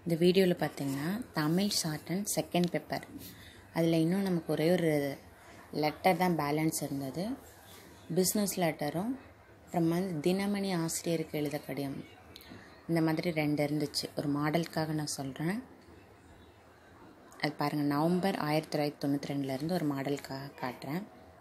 இந்த வீடியோவில் பார்த்தீங்கன்னா Tamil short and second paper அதில் இன்னும் நமக்கு ஒரே ஒரு லெட்டர் தான் பேலன்ஸ் இருந்தது பிஸ்னஸ் லெட்டரும் அப்புறம் வந்து தினமணி ஆசிரியருக்கு எழுத கடிதம் இந்த மாதிரி ரெண்டு இருந்துச்சு ஒரு மாடலுக்காக நான் சொல்கிறேன் அது பாருங்கள் நவம்பர் ஆயிரத்தி தொள்ளாயிரத்தி தொண்ணூற்றி ரெண்டுலேருந்து ஒரு மாடலுக்காக காட்டுறேன்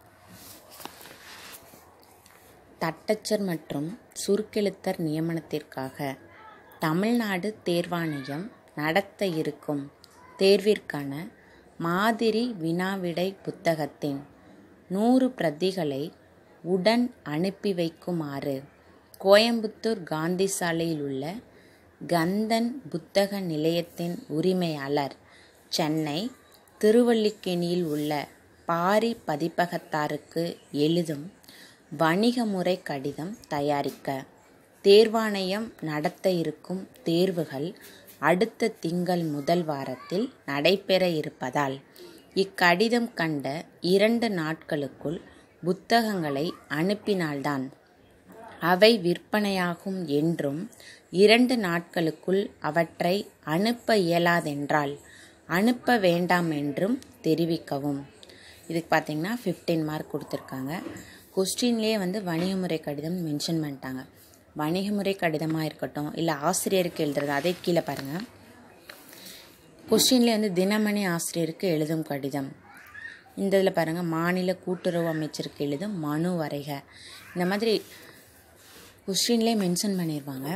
தட்டச்சர் மற்றும் சுருக்கெழுத்தர் நியமனத்திற்காக தமிழ்நாடு தேர்வாணையம் நடத்த இருக்கும் தேர்விற்கான மாதிரி வினாவிடை புத்தகத்தின் நூறு பிரதிகளை உடன் அனுப்பி வைக்குமாறு கோயம்புத்தூர் காந்தி சாலையில் உள்ள கந்தன் புத்தக நிலையத்தின் உரிமையாளர் சென்னை திருவல்லிக்கேணியில் உள்ள பாரி பதிப்பகத்தாருக்கு எழுதும் வணிக முறை கடிதம் தயாரிக்க தேர்வாணையம் நடத்த இருக்கும் தேர்வுகள் அடுத்த திங்கள் முதல் வாரத்தில் நடைபெற இருப்பதால் இக்கடிதம் கண்ட இரண்டு நாட்களுக்குள் புத்தகங்களை அனுப்பினால்தான் அவை விற்பனையாகும் என்றும் இரண்டு நாட்களுக்குள் அவற்றை அனுப்ப இயலாதென்றால் அனுப்ப வேண்டாம் என்றும் தெரிவிக்கவும் இதுக்கு பார்த்தீங்கன்னா ஃபிஃப்டீன் மார்க் கொடுத்துருக்காங்க கொஸ்டின்லேயே வந்து வணிகமுறை கடிதம் மென்ஷன் பண்ணிட்டாங்க வணிகமுறை கடிதமாக இருக்கட்டும் இல்லை ஆசிரியருக்கு எழுதுறது அதே கீழே பாருங்கள் கொஸ்டின்லேயே வந்து தினமணி ஆசிரியருக்கு எழுதும் கடிதம் இந்த இதில் பாருங்கள் மாநில கூட்டுறவு அமைச்சருக்கு எழுதும் மனு வரைக இந்த மாதிரி கொஸ்டின்லேயே மென்ஷன் பண்ணிடுவாங்க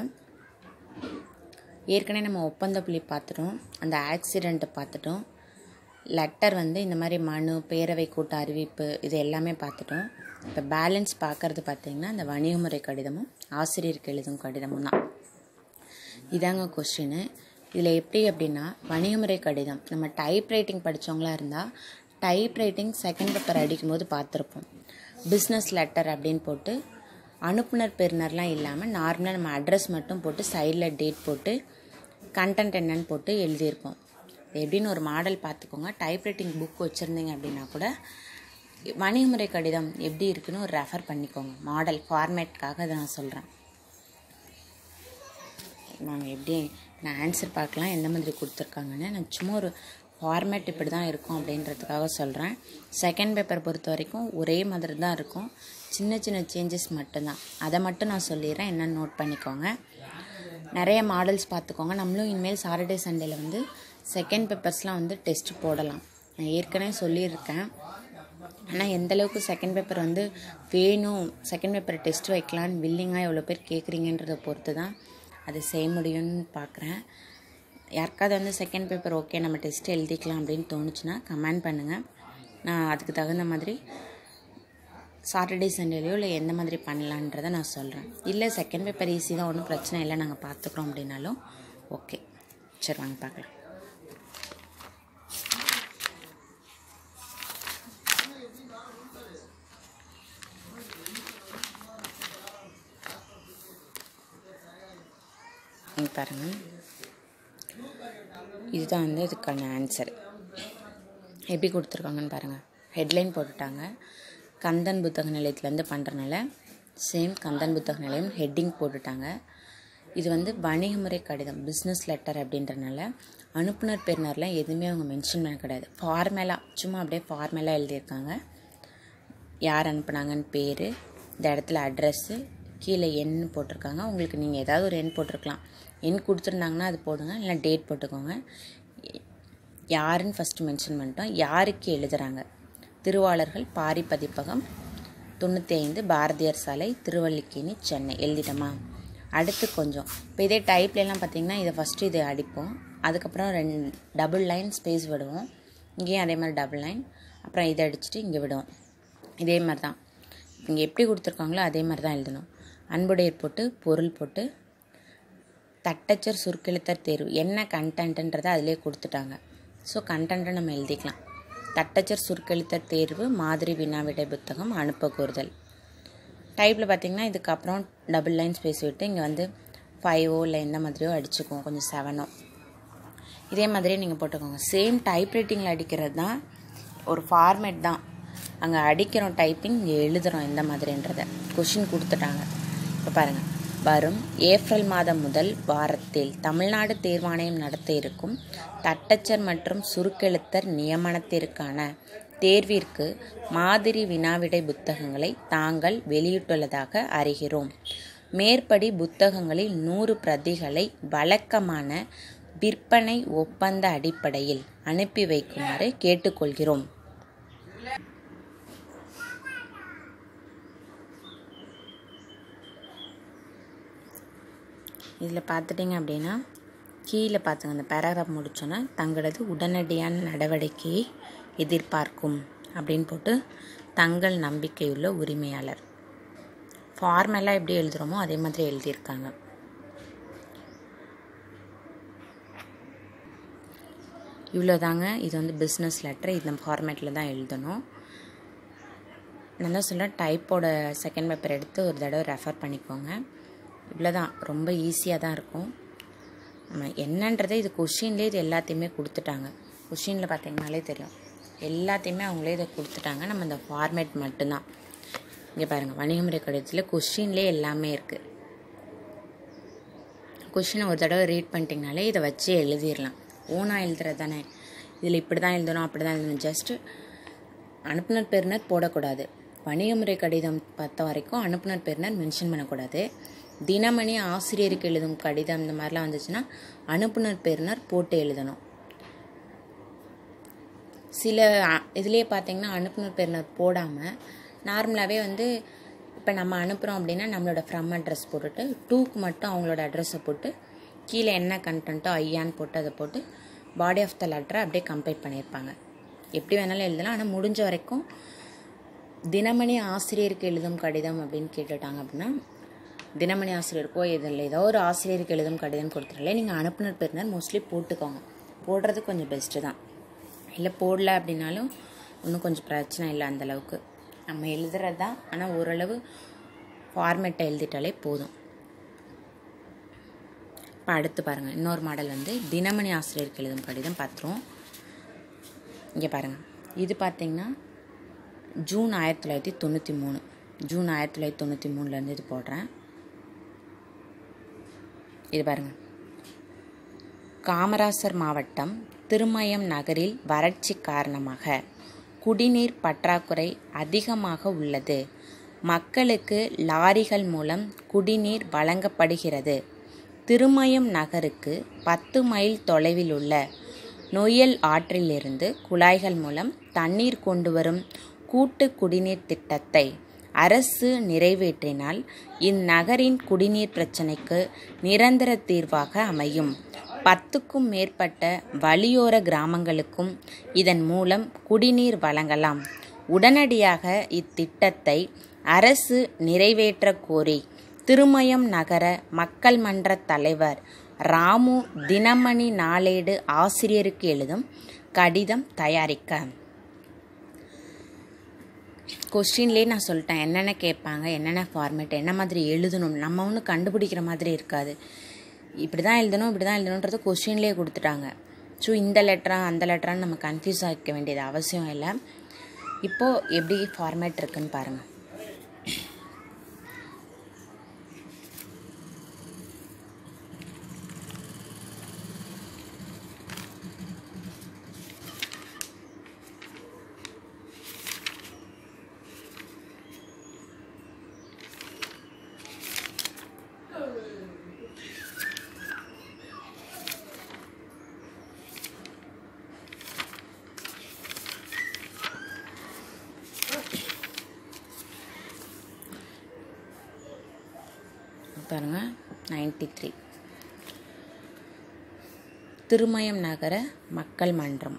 ஏற்கனவே நம்ம ஒப்பந்த புள்ளி பார்த்துட்டோம் அந்த ஆக்சிடெண்ட்டை பார்த்துட்டோம் லெட்டர் வந்து இந்த மாதிரி மனு பேரவை கூட்ட அறிவிப்பு இது எல்லாமே பார்த்துட்டோம் இப்போ பேலன்ஸ் பார்க்குறது பார்த்திங்கன்னா இந்த வணிகமுறை கடிதமும் ஆசிரியருக்கு எழுதும் கடிதமும் தான் இதாங்க கொஸ்டின் இதில் எப்படி அப்படின்னா வணிகமுறை கடிதம் நம்ம டைப் ரைட்டிங் படித்தவங்களா இருந்தால் டைப் ரைட்டிங் செகண்ட் பேப்பர் அடிக்கும்போது பார்த்துருப்போம் பிஸ்னஸ் லெட்டர் அப்படின்னு போட்டு அனுப்புனர் பெறுநர்லாம் இல்லாமல் நார்மலாக நம்ம அட்ரஸ் மட்டும் போட்டு சைடில் டேட் போட்டு கண்டென்ட் என்னன்னு போட்டு எழுதியிருப்போம் எப்படின்னு ஒரு மாடல் பார்த்துக்கோங்க டைப்ரைட்டிங் புக் வச்சுருந்தீங்க அப்படின்னா கூட வணிகமுறை கடிதம் எப்படி இருக்குன்னு ஒரு ரெஃபர் பண்ணிக்கோங்க மாடல் ஃபார்மேட்காக அதை நான் சொல்கிறேன் நாங்கள் எப்படி நான் ஆன்சர் பார்க்கலாம் எந்த மாதிரி கொடுத்துருக்காங்கன்னு நான் சும்மா ஒரு ஃபார்மேட் இப்படி தான் இருக்கும் அப்படின்றதுக்காக சொல்கிறேன் செகண்ட் பேப்பர் பொறுத்த வரைக்கும் ஒரே மாதிரி தான் இருக்கும் சின்ன சின்ன சேஞ்சஸ் மட்டும்தான் அதை மட்டும் நான் சொல்லிடுறேன் என்னென்னு நோட் பண்ணிக்கோங்க நிறைய மாடல்ஸ் பார்த்துக்கோங்க நம்மளும் இனிமேல் சாட்டர்டே சண்டேல வந்து செகண்ட் பேப்பர்ஸ்லாம் வந்து டெஸ்ட் போடலாம் நான் ஏற்கனவே சொல்லியிருக்கேன் ஆனால் எந்த அளவுக்கு செகண்ட் பேப்பர் வந்து வேணும் செகண்ட் பேப்பர் டெஸ்ட் வைக்கலான்னு வில்லிங்காக எவ்வளோ பேர் கேட்குறீங்கன்றதை பொறுத்து தான் அதை செய்ய முடியும்னு பார்க்குறேன் யாருக்காவது வந்து செகண்ட் பேப்பர் ஓகே நம்ம டெஸ்ட் எழுதிக்கலாம் அப்படின்னு தோணுச்சுன்னா கமெண்ட் பண்ணுங்கள் நான் அதுக்கு தகுந்த மாதிரி சாட்டர்டே சண்டேலையோ இல்லை எந்த மாதிரி பண்ணலான்றதை நான் சொல்கிறேன் இல்லை செகண்ட் பேப்பர் ஈஸி தான் ஒன்றும் பிரச்சனை இல்லை நாங்கள் பார்த்துக்குறோம் அப்படின்னாலும் ஓகே சரி வாங்க பார்க்கலாம் இங்கே பாருங்கள் இதுதான் வந்து இதுக்கான ஆன்சர் எப்படி கொடுத்துருக்காங்கன்னு பாருங்கள் ஹெட்லைன் போட்டுட்டாங்க கந்தன் புத்தக நிலையத்துலேருந்து பண்ணுறனால சேம் கந்தன் புத்தக நிலையம் ஹெட்டிங் போட்டுட்டாங்க இது வந்து வணிகமுறை கடிதம் பிஸ்னஸ் லெட்டர் அப்படின்றனால அனுப்புனர் பெறுநர்லாம் எதுவுமே அவங்க மென்ஷன் பண்ண கிடையாது ஃபார்மேலாக சும்மா அப்படியே ஃபார்மேலாக எழுதியிருக்காங்க யார் அனுப்புனாங்கன்னு பேர் இந்த இடத்துல அட்ரெஸ்ஸு கீழே எண் போட்டிருக்காங்க உங்களுக்கு நீங்கள் ஏதாவது ஒரு எண் போட்டிருக்கலாம் எண் கொடுத்துருந்தாங்கன்னா அது போடுங்க இல்லை டேட் போட்டுக்கோங்க யாருன்னு ஃபஸ்ட்டு மென்ஷன் பண்ணிட்டோம் யாருக்கு எழுதுகிறாங்க திருவாளர்கள் பாரி பதிப்பகம் தொண்ணூற்றி ஐந்து பாரதியார் சாலை திருவல்லிக்கேணி சென்னை எழுதிட்டோமா அடுத்து கொஞ்சம் இப்போ இதே டைப்லலாம் பார்த்தீங்கன்னா இதை ஃபஸ்ட்டு இதை அடிப்போம் அதுக்கப்புறம் ரெண்டு டபுள் லைன் ஸ்பேஸ் விடுவோம் இங்கேயும் அதே மாதிரி டபுள் லைன் அப்புறம் இதை அடிச்சுட்டு இங்கே விடுவோம் இதே மாதிரி தான் இங்கே எப்படி கொடுத்துருக்காங்களோ அதே மாதிரி தான் எழுதணும் அன்புடையர் போட்டு பொருள் போட்டு தட்டச்சர் சுருக்கெழுத்தர் தேர்வு என்ன கண்டென்ட்டுன்றதை அதிலே கொடுத்துட்டாங்க ஸோ கண்டென்ட்டை நம்ம எழுதிக்கலாம் தட்டச்சர் சுருக்கெழுத்தர் தேர்வு மாதிரி வினாவிடை புத்தகம் அனுப்ப கோருதல் டைப்பில் பார்த்திங்கன்னா இதுக்கப்புறம் டபுள் லைன் ஸ்பேஸ் விட்டு இங்கே வந்து ஃபைவோ இல்லை எந்த மாதிரியோ அடிச்சுக்குவோம் கொஞ்சம் செவனோ இதே மாதிரியே நீங்கள் போட்டுக்கோங்க சேம் டைப்ரைட்டிங்கில் அடிக்கிறது தான் ஒரு ஃபார்மேட் தான் அங்கே அடிக்கிறோம் டைப்பிங் இங்கே எழுதுகிறோம் எந்த மாதிரின்றதை கொஷின் கொடுத்துட்டாங்க இப்போ பாருங்கள் வரும் ஏப்ரல் மாதம் முதல் வாரத்தில் தமிழ்நாடு தேர்வாணையம் நடத்த இருக்கும் தட்டச்சர் மற்றும் சுருக்கெழுத்தர் நியமனத்திற்கான தேர்விற்கு மாதிரி வினாவிடை புத்தகங்களை தாங்கள் வெளியிட்டுள்ளதாக அறிகிறோம் மேற்படி புத்தகங்களில் நூறு பிரதிகளை வழக்கமான விற்பனை ஒப்பந்த அடிப்படையில் அனுப்பி வைக்குமாறு கேட்டுக்கொள்கிறோம் இதில் பார்த்துட்டிங்க அப்படின்னா கீழே பார்த்துங்க அந்த பேராகிராஃப் முடிச்சோன்னே தங்களது உடனடியான நடவடிக்கையை எதிர்பார்க்கும் அப்படின்னு போட்டு தங்கள் நம்பிக்கையுள்ள உரிமையாளர் ஃபார்மெல்லாம் எப்படி எழுதுகிறோமோ அதே மாதிரி எழுதியிருக்காங்க இவ்வளோதாங்க இது வந்து பிஸ்னஸ் லெட்டர் இந்த ஃபார்மேட்டில் தான் எழுதணும் நான் தான் சொல்கிறேன் டைப்போட செகண்ட் பேப்பர் எடுத்து ஒரு தடவை ரெஃபர் பண்ணிக்கோங்க இவ்வளோ தான் ரொம்ப ஈஸியாக தான் இருக்கும் நம்ம என்னன்றதை இது கொஷின்லேயே இது எல்லாத்தையுமே கொடுத்துட்டாங்க கொஷினில் பார்த்தீங்கனாலே தெரியும் எல்லாத்தையுமே அவங்களே இதை கொடுத்துட்டாங்க நம்ம இந்த ஃபார்மேட் மட்டும்தான் இங்கே பாருங்கள் வணிகமுறை கடிதத்தில் கொஷின்லேயே எல்லாமே இருக்குது கொஷினை ஒரு தடவை ரீட் பண்ணிட்டீங்கனாலே இதை வச்சு எழுதிடலாம் ஓனாக எழுதுறது தானே இதில் இப்படி தான் எழுதணும் அப்படி தான் எழுதணும் ஜஸ்ட்டு அனுப்புனர் பெறுநர் போடக்கூடாது வணிகமுறை கடிதம் பார்த்த வரைக்கும் அனுப்புனர் பெறுநர் மென்ஷன் பண்ணக்கூடாது தினமணி ஆசிரியருக்கு எழுதும் கடிதம் இந்த மாதிரிலாம் வந்துச்சுன்னா அனுப்புனர் பெறுநர் போட்டு எழுதணும் சில இதுலேயே பார்த்தீங்கன்னா அனுப்புனர் பெறுநர் போடாமல் நார்மலாகவே வந்து இப்போ நம்ம அனுப்புகிறோம் அப்படின்னா நம்மளோட ஃப்ரம் அட்ரஸ் போட்டுட்டு டூக்கு மட்டும் அவங்களோட அட்ரஸை போட்டு கீழே என்ன கண்டென்ட்டோ ஐயான்னு போட்டு அதை போட்டு பாடி ஆஃப் த லெட்டரை அப்படியே கம்ப்ளீட் பண்ணியிருப்பாங்க எப்படி வேணாலும் எழுதலாம் ஆனால் முடிஞ்ச வரைக்கும் தினமணி ஆசிரியருக்கு எழுதும் கடிதம் அப்படின்னு கேட்டுட்டாங்க அப்படின்னா தினமணி ஆசிரியருக்கோ இதில் ஏதோ ஒரு ஆசிரியருக்கு எழுதும் கடிதம் கொடுத்துருல நீங்கள் அனுப்புனர் பெறுநர் மோஸ்ட்லி போட்டுக்கோங்க போடுறது கொஞ்சம் பெஸ்ட்டு தான் இல்லை போடல அப்படின்னாலும் ஒன்றும் கொஞ்சம் பிரச்சனை இல்லை அந்தளவுக்கு நம்ம எழுதுறது தான் ஆனால் ஓரளவு ஃபார்மேட்டை எழுதிட்டாலே போதும் இப்போ அடுத்து பாருங்கள் இன்னொரு மாடல் வந்து தினமணி ஆசிரியருக்கு எழுதும் கடிதம் பார்த்துருவோம் இங்கே பாருங்கள் இது பார்த்திங்கன்னா ஜூன் ஆயிரத்தி தொள்ளாயிரத்தி தொண்ணூற்றி மூணு ஜூன் ஆயிரத்தி தொள்ளாயிரத்தி தொண்ணூற்றி மூணுலேருந்து இது போடுறேன் இது பாருங்கள் காமராசர் மாவட்டம் திருமயம் நகரில் வறட்சி காரணமாக குடிநீர் பற்றாக்குறை அதிகமாக உள்ளது மக்களுக்கு லாரிகள் மூலம் குடிநீர் வழங்கப்படுகிறது திருமயம் நகருக்கு பத்து மைல் தொலைவில் உள்ள நொய்யல் ஆற்றிலிருந்து குழாய்கள் மூலம் தண்ணீர் கொண்டு வரும் கூட்டு குடிநீர் திட்டத்தை அரசு நிறைவேற்றினால் இந்நகரின் குடிநீர் பிரச்சினைக்கு நிரந்தர தீர்வாக அமையும் பத்துக்கும் மேற்பட்ட வழியோர கிராமங்களுக்கும் இதன் மூலம் குடிநீர் வழங்கலாம் உடனடியாக இத்திட்டத்தை அரசு நிறைவேற்ற கோரி திருமயம் நகர மக்கள் மன்ற தலைவர் ராமு தினமணி நாளேடு ஆசிரியருக்கு எழுதும் கடிதம் தயாரிக்க கொஸ்டின்லேயே நான் சொல்லிட்டேன் என்னென்ன கேட்பாங்க என்னென்ன ஃபார்மேட் என்ன மாதிரி எழுதணும் நம்ம ஒன்றும் கண்டுபிடிக்கிற மாதிரி இருக்காது இப்படி தான் எழுதணும் இப்படி தான் எழுதணுன்றது கொஸ்டின்லேயே கொடுத்துட்டாங்க ஸோ இந்த லெட்டரா அந்த லெட்டரான்னு நம்ம கன்ஃபியூஸ் ஆகிக்க வேண்டியது அவசியம் இல்லை இப்போது எப்படி ஃபார்மேட் இருக்குன்னு பாருங்கள் பாருங்கள் நைன்டி த்ரீ திருமயம் நகர மக்கள் மன்றம்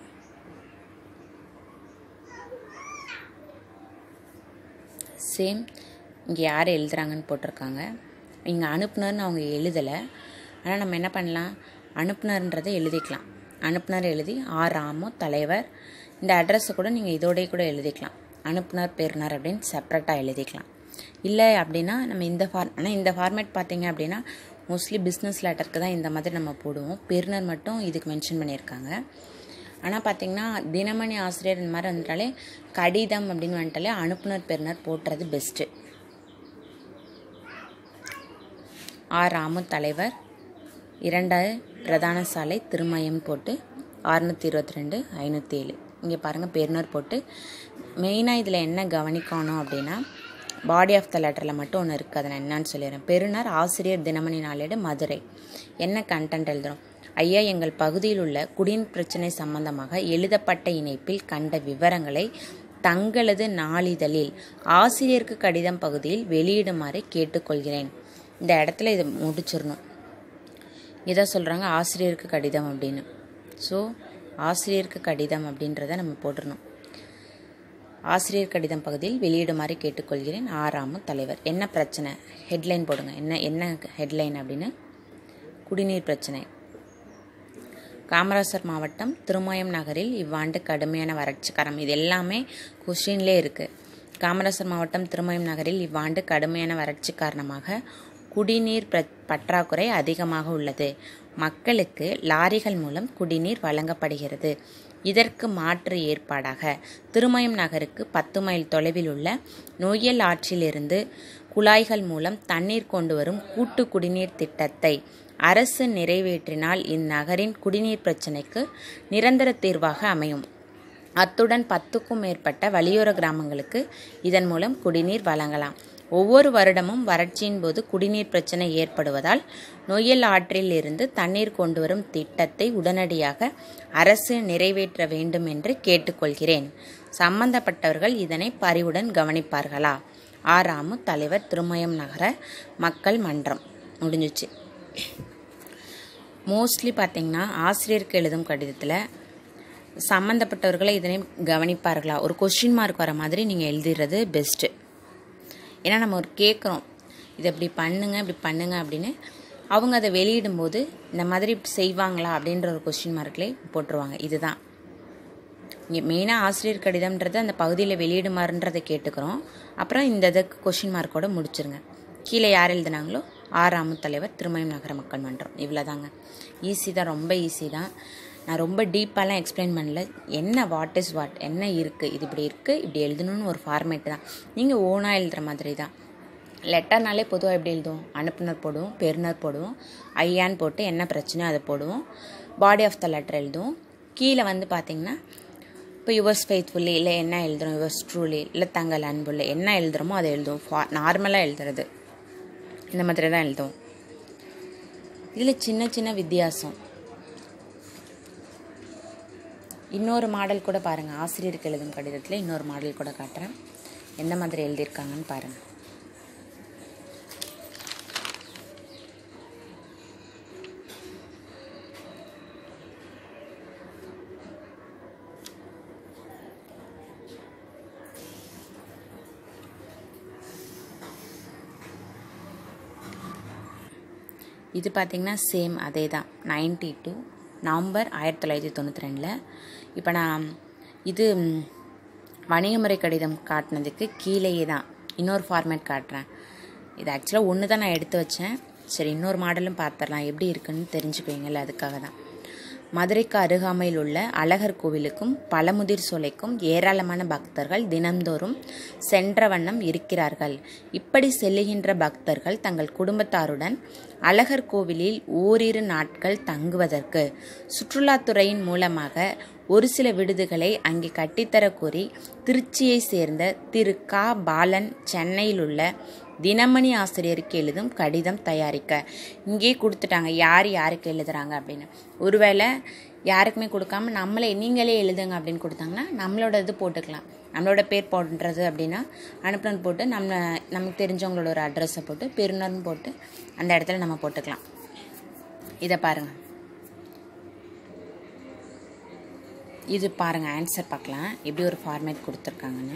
சேம் இங்கே யார் எழுதுறாங்கன்னு போட்டிருக்காங்க இங்கே அனுப்புனர்னு அவங்க எழுதலை ஆனால் நம்ம என்ன பண்ணலாம் அனுப்புனர்ன்றதை எழுதிக்கலாம் அனுப்புனர் எழுதி ஆர் ராமு தலைவர் இந்த அட்ரஸை கூட நீங்கள் இதோடய கூட எழுதிக்கலாம் அனுப்புனர் பெறுநர் அப்படின்னு செப்ரேட்டாக எழுதிக்கலாம் இல்லை அப்படின்னா நம்ம இந்த ஃபார் ஆனால் இந்த ஃபார்மேட் பார்த்தீங்க அப்படின்னா மோஸ்ட்லி பிஸ்னஸ் லெட்டருக்கு தான் இந்த மாதிரி நம்ம போடுவோம் பெறுநர் மட்டும் இதுக்கு மென்ஷன் பண்ணியிருக்காங்க ஆனால் பார்த்தீங்கன்னா தினமணி ஆசிரியர் இந்த மாதிரி வந்துட்டாலே கடிதம் அப்படின்னு வந்துட்டாலே அனுப்புனர் பெறுநர் போட்டுறது பெஸ்ட்டு ஆர் ராமு தலைவர் இரண்டு பிரதான சாலை திருமயம் போட்டு அறுநூற்றி இருபத்தி ரெண்டு ஐநூற்றி ஏழு இங்கே பாருங்கள் பெருனர் போட்டு மெயினாக இதில் என்ன கவனிக்கணும் அப்படின்னா பாடி ஆஃப் த லெட்டரில் மட்டும் ஒன்று இருக்குது அதை நான் என்னன்னு சொல்லிடுறேன் பெருனர் ஆசிரியர் தினமணி நாளேடு மதுரை என்ன கண்டென்ட் எழுதுகிறோம் ஐயா எங்கள் பகுதியில் உள்ள குடிநீர் பிரச்சனை சம்பந்தமாக எழுதப்பட்ட இணைப்பில் கண்ட விவரங்களை தங்களது நாளிதழில் ஆசிரியருக்கு கடிதம் பகுதியில் வெளியிடுமாறு கேட்டுக்கொள்கிறேன் இந்த இடத்துல இதை முடிச்சிடணும் இதை சொல்கிறாங்க ஆசிரியருக்கு கடிதம் அப்படின்னு ஸோ ஆசிரியருக்கு கடிதம் அப்படின்றத நம்ம போட்டுடணும் ஆசிரியர் கடிதம் பகுதியில் வெளியிடுமாறு கேட்டுக்கொள்கிறேன் ஆறாமு தலைவர் என்ன பிரச்சனை ஹெட்லைன் போடுங்க என்ன என்ன ஹெட்லைன் அப்படின்னு குடிநீர் பிரச்சனை காமராசர் மாவட்டம் திருமயம் நகரில் இவ்வாண்டு கடுமையான வறட்சி காரம் இது எல்லாமே கொஷின்லே இருக்குது காமராசர் மாவட்டம் திருமயம் நகரில் இவ்வாண்டு கடுமையான வறட்சி காரணமாக குடிநீர் பற்றாக்குறை அதிகமாக உள்ளது மக்களுக்கு லாரிகள் மூலம் குடிநீர் வழங்கப்படுகிறது இதற்கு மாற்று ஏற்பாடாக திருமயம் நகருக்கு பத்து மைல் தொலைவில் உள்ள நொய்யல் ஆற்றிலிருந்து குழாய்கள் மூலம் தண்ணீர் கொண்டு வரும் கூட்டு குடிநீர் திட்டத்தை அரசு நிறைவேற்றினால் இந்நகரின் குடிநீர் பிரச்சினைக்கு நிரந்தர தீர்வாக அமையும் அத்துடன் பத்துக்கும் மேற்பட்ட வலியோர கிராமங்களுக்கு இதன் மூலம் குடிநீர் வழங்கலாம் ஒவ்வொரு வருடமும் வறட்சியின் போது குடிநீர் பிரச்சனை ஏற்படுவதால் நொய்யல் ஆற்றில் இருந்து தண்ணீர் கொண்டு வரும் திட்டத்தை உடனடியாக அரசு நிறைவேற்ற வேண்டும் என்று கேட்டுக்கொள்கிறேன் சம்பந்தப்பட்டவர்கள் இதனை பரிவுடன் கவனிப்பார்களா ஆறாமு தலைவர் திருமயம் நகர மக்கள் மன்றம் முடிஞ்சிச்சு மோஸ்ட்லி பார்த்தீங்கன்னா ஆசிரியருக்கு எழுதும் கடிதத்தில் சம்மந்தப்பட்டவர்களை இதனை கவனிப்பார்களா ஒரு கொஷின் மார்க் வர மாதிரி நீங்கள் எழுதிடுறது பெஸ்ட்டு ஏன்னா நம்ம ஒரு கேட்குறோம் இதை இப்படி பண்ணுங்க இப்படி பண்ணுங்க அப்படின்னு அவங்க அதை வெளியிடும்போது இந்த மாதிரி செய்வாங்களா அப்படின்ற ஒரு கொஷின் மார்க்லேயே போட்டுருவாங்க இதுதான் இங்கே மெயினாக ஆசிரியர் கடிதம்ன்றது அந்த பகுதியில் வெளியிடுமாறுன்றதை கேட்டுக்கிறோம் அப்புறம் இந்த இதுக்கு கொஷின் மார்க்கோட முடிச்சிருங்க கீழே யார் எழுதுனாங்களோ ஆறாமு தலைவர் திருமயம் நகர மக்கள் மன்றம் இவ்வளோதாங்க ஈஸி தான் ரொம்ப ஈஸி தான் நான் ரொம்ப டீப்பாலாம் எக்ஸ்பிளைன் பண்ணல என்ன வாட் இஸ் வாட் என்ன இருக்குது இது இப்படி இருக்குது இப்படி எழுதணும்னு ஒரு ஃபார்மேட் தான் நீங்கள் ஓனாக எழுதுகிற மாதிரி தான் லெட்டர்னாலே பொதுவாக எப்படி எழுதுவோம் அனுப்புனர் போடுவோம் பெறுநர் போடுவோம் ஐயான்னு போட்டு என்ன பிரச்சனையோ அதை போடுவோம் பாடி ஆஃப் த லெட்டர் எழுதுவோம் கீழே வந்து பார்த்திங்கன்னா இப்போ யுவர்ஸ் ஃபெய்த்ஃபுல்லி இல்லை என்ன எழுதுறோம் யுவர்ஸ் ட்ரூலி இல்லை தங்கள் அன்புள்ள என்ன எழுதுகிறோமோ அதை எழுதுவோம் ஃபா நார்மலாக எழுதுறது இந்த மாதிரி தான் எழுதுவோம் இதில் சின்ன சின்ன வித்தியாசம் இன்னொரு மாடல் கூட பாருங்கள் ஆசிரியருக்கு எழுதும் கடிதத்தில் இன்னொரு மாடல் கூட காட்டுறேன் எந்த மாதிரி எழுதியிருக்காங்கன்னு பாருங்கள் இது பார்த்திங்கன்னா சேம் அதே தான் நைன்டி டூ நவம்பர் ஆயிரத்தி தொள்ளாயிரத்தி தொண்ணூற்றி ரெண்டில் இப்போ நான் இது வணிகமுறை கடிதம் காட்டினதுக்கு கீழேயே தான் இன்னொரு ஃபார்மேட் காட்டுறேன் இது ஆக்சுவலாக ஒன்று தான் நான் எடுத்து வச்சேன் சரி இன்னொரு மாடலும் பார்த்துடலாம் எப்படி இருக்குன்னு தெரிஞ்சுக்குவீங்கல்ல அதுக்காக தான் மதுரைக்கு அருகாமையில் உள்ள அழகர் கோவிலுக்கும் பழமுதிர் சோலைக்கும் ஏராளமான பக்தர்கள் தினந்தோறும் சென்ற வண்ணம் இருக்கிறார்கள் இப்படி செல்லுகின்ற பக்தர்கள் தங்கள் குடும்பத்தாருடன் அழகர் கோவிலில் ஓரிரு நாட்கள் தங்குவதற்கு சுற்றுலாத்துறையின் மூலமாக ஒரு சில விடுதிகளை அங்கே கட்டித்தரக் கோரி திருச்சியை சேர்ந்த திரு கா பாலன் சென்னையில் உள்ள தினமணி ஆசிரியருக்கு எழுதும் கடிதம் தயாரிக்க இங்கே கொடுத்துட்டாங்க யார் யாருக்கு எழுதுறாங்க அப்படின்னு ஒருவேளை யாருக்குமே கொடுக்காம நம்மளே நீங்களே எழுதுங்க அப்படின்னு கொடுத்தாங்கன்னா நம்மளோட இது போட்டுக்கலாம் நம்மளோட பேர் போடுறது அப்படின்னா அனுப்புனர் போட்டு நம்ம நமக்கு தெரிஞ்சவங்களோட ஒரு அட்ரஸை போட்டு பெருநர்னு போட்டு அந்த இடத்துல நம்ம போட்டுக்கலாம் இதை பாருங்கள் இது பாருங்கள் ஆன்சர் பார்க்கலாம் எப்படி ஒரு ஃபார்மேட் கொடுத்துருக்காங்கன்னு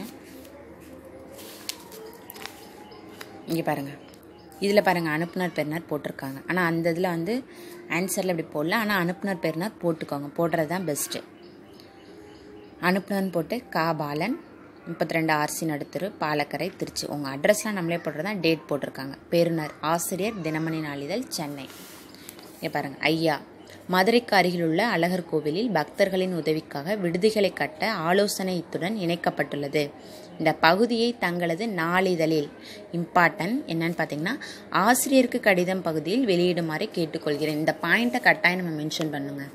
இங்கே பாருங்கள் இதில் பாருங்கள் அனுப்புனர் பெறுநர் போட்டிருக்காங்க ஆனால் அந்த இதில் வந்து ஆன்சரில் இப்படி போடல ஆனால் அனுப்புனர் பெறுநர் போட்டுக்கோங்க போடுறது தான் பெஸ்ட்டு அனுப்புனர்னு போட்டு கா பாலன் முப்பத்தி ரெண்டு ஆர்சி நடுத்தரு பாலக்கரை திருச்சி உங்கள் அட்ரஸ்லாம் நம்மளே போடுறது தான் டேட் போட்டிருக்காங்க பெறுநர் ஆசிரியர் தினமணி நாளிதழ் சென்னை இங்கே பாருங்கள் ஐயா மதுரைக்கு அருகிலுள்ள அழகர் கோவிலில் பக்தர்களின் உதவிக்காக விடுதிகளை கட்ட ஆலோசனை இத்துடன் இணைக்கப்பட்டுள்ளது இந்த பகுதியை தங்களது நாளிதழில் இம்பார்ட்டன்ட் என்னன்னு பார்த்தீங்கன்னா ஆசிரியருக்கு கடிதம் பகுதியில் வெளியிடுமாறு கேட்டுக்கொள்கிறேன் இந்த பாயிண்ட்டை கட்டாயம் நம்ம மென்ஷன் பண்ணுங்க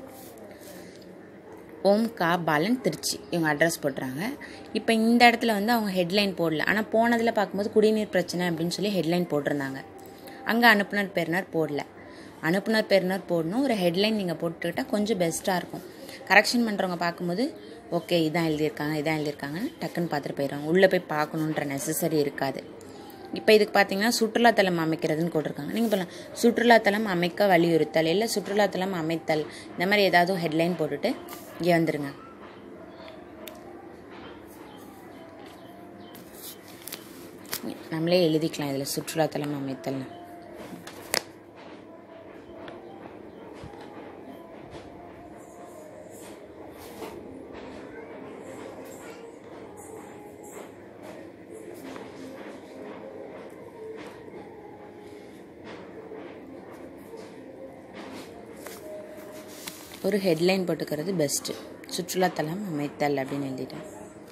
ஓம் கா பாலன் திருச்சி இவங்க அட்ரஸ் போட்டுறாங்க இப்போ இந்த இடத்துல வந்து அவங்க ஹெட்லைன் போடல ஆனால் போனதில் பார்க்கும்போது குடிநீர் பிரச்சனை அப்படின்னு சொல்லி ஹெட்லைன் போட்டிருந்தாங்க அங்கே அனுப்புனர் பெறுநர் போடல அனுப்புனர் பெறுநர் போடணும் ஒரு ஹெட்லைன் நீங்கள் போட்டுக்கிட்டால் கொஞ்சம் பெஸ்ட்டாக இருக்கும் கரெக்ஷன் பண்ணுறவங்க பார்க்கும்போது ஓகே இதான் எழுதியிருக்காங்க இதான் எழுதியிருக்காங்கன்னு டக்குன்னு பார்த்துட்டு போயிடுவாங்க உள்ளே போய் பார்க்கணுன்ற நெசசரி இருக்காது இப்போ இதுக்கு பார்த்தீங்கன்னா சுற்றுலாத்தலம் அமைக்கிறதுன்னு போட்டிருக்காங்க நீங்கள் சொல்லலாம் சுற்றுலாத்தலம் அமைக்க வலியுறுத்தல் இல்லை சுற்றுலாத்தலம் அமைத்தல் இந்த மாதிரி ஏதாவது ஹெட்லைன் போட்டுட்டு இங்கே வந்துருங்க நம்மளே எழுதிக்கலாம் இதில் சுற்றுலாத்தலம் அமைத்தல்னு ஒரு ஹெட்லைன் போட்டுக்கிறது பெஸ்ட்டு சுற்றுலாத்தலம் அமைத்தல் அப்படின்னு எழுதிட்டேன்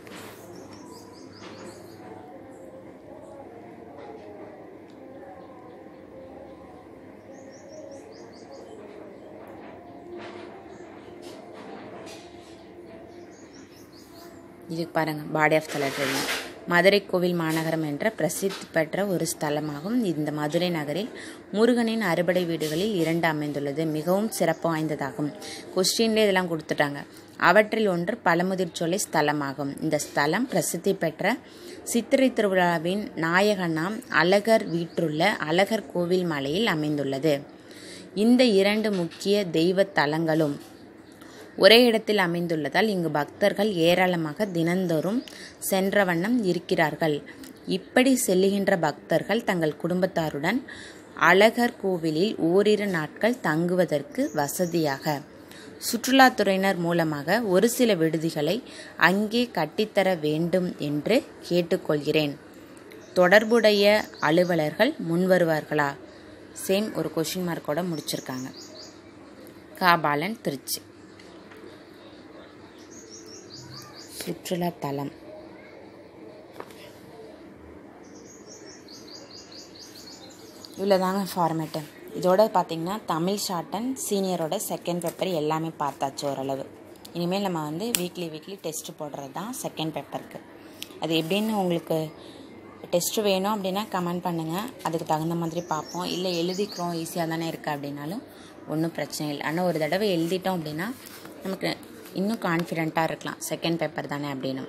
இதுக்கு பாருங்கள் body of the letter Madurai கோவில் மாநகரம் என்ற பிரசித்தி பெற்ற ஒரு ஸ்தலமாகும் இந்த மதுரை நகரில் முருகனின் அறுபடை வீடுகளில் இரண்டு அமைந்துள்ளது மிகவும் சிறப்பு வாய்ந்ததாகும் கொஸ்டின்ல இதெல்லாம் கொடுத்துட்டாங்க அவற்றில் ஒன்று பழமுதிர்ச்சோலை ஸ்தலமாகும் இந்த ஸ்தலம் பிரசித்தி பெற்ற சித்திரை திருவிழாவின் நாயகனாம் அழகர் வீற்றுள்ள அழகர் கோவில் மலையில் அமைந்துள்ளது இந்த இரண்டு முக்கிய தெய்வ தலங்களும் ஒரே இடத்தில் அமைந்துள்ளதால் இங்கு பக்தர்கள் ஏராளமாக தினந்தோறும் சென்ற வண்ணம் இருக்கிறார்கள் இப்படி செல்லுகின்ற பக்தர்கள் தங்கள் குடும்பத்தாருடன் அழகர் கோவிலில் ஓரிரு நாட்கள் தங்குவதற்கு வசதியாக சுற்றுலாத்துறையினர் மூலமாக ஒரு சில விடுதிகளை அங்கே கட்டித்தர வேண்டும் என்று கேட்டுக்கொள்கிறேன் தொடர்புடைய அலுவலர்கள் முன்வருவார்களா சேம் ஒரு கொஷின் மார்க்கோட முடிச்சிருக்காங்க காபாலன் திருச்சி சுற்றுலா தலம் இவ்வளோ தாங்க ஃபார்மேட்டு இதோட பார்த்தீங்கன்னா தமிழ் ஷார்ட் அண்ட் சீனியரோட செகண்ட் பேப்பர் எல்லாமே பார்த்தாச்சு ஓரளவு இனிமேல் நம்ம வந்து வீக்லி வீக்லி டெஸ்ட்டு போடுறது தான் செகண்ட் பேப்பருக்கு அது எப்படின்னு உங்களுக்கு டெஸ்ட்டு வேணும் அப்படின்னா கமெண்ட் பண்ணுங்கள் அதுக்கு தகுந்த மாதிரி பார்ப்போம் இல்லை எழுதிக்கிறோம் ஈஸியாக தானே இருக்குது அப்படின்னாலும் ஒன்றும் பிரச்சனை இல்லை ஆனால் ஒரு தடவை எழுதிட்டோம் அப்படின்னா நமக்கு இன்னும் கான்ஃபிடெண்ட்டாக இருக்கலாம் செகண்ட் பேப்பர் தானே அப்படின்னு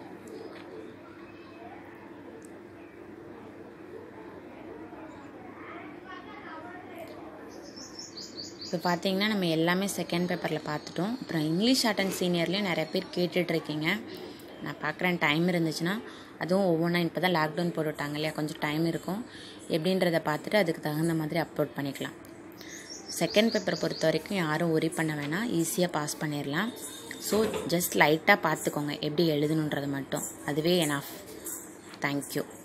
இப்போ பார்த்தீங்கன்னா நம்ம எல்லாமே செகண்ட் பேப்பரில் பார்த்துட்டோம் அப்புறம் இங்கிலீஷ் ஷார்ட் அண்ட் சீனியர்லேயும் நிறைய பேர் கேட்டுட்ருக்கீங்க நான் பார்க்குறேன் டைம் இருந்துச்சுன்னா அதுவும் ஒவ்வொன்றா இப்போ தான் லாக்டவுன் போட்டுவிட்டாங்க இல்லையா கொஞ்சம் டைம் இருக்கும் எப்படின்றத பார்த்துட்டு அதுக்கு தகுந்த மாதிரி அப்லோட் பண்ணிக்கலாம் செகண்ட் பேப்பர் பொறுத்த வரைக்கும் யாரும் ஒரி பண்ண வேணாம் ஈஸியாக பாஸ் பண்ணிடலாம் ஸோ ஜஸ்ட் லைட்டாக பார்த்துக்கோங்க எப்படி எழுதணுன்றது மட்டும் அதுவே எனாஃப் தேங்க்யூ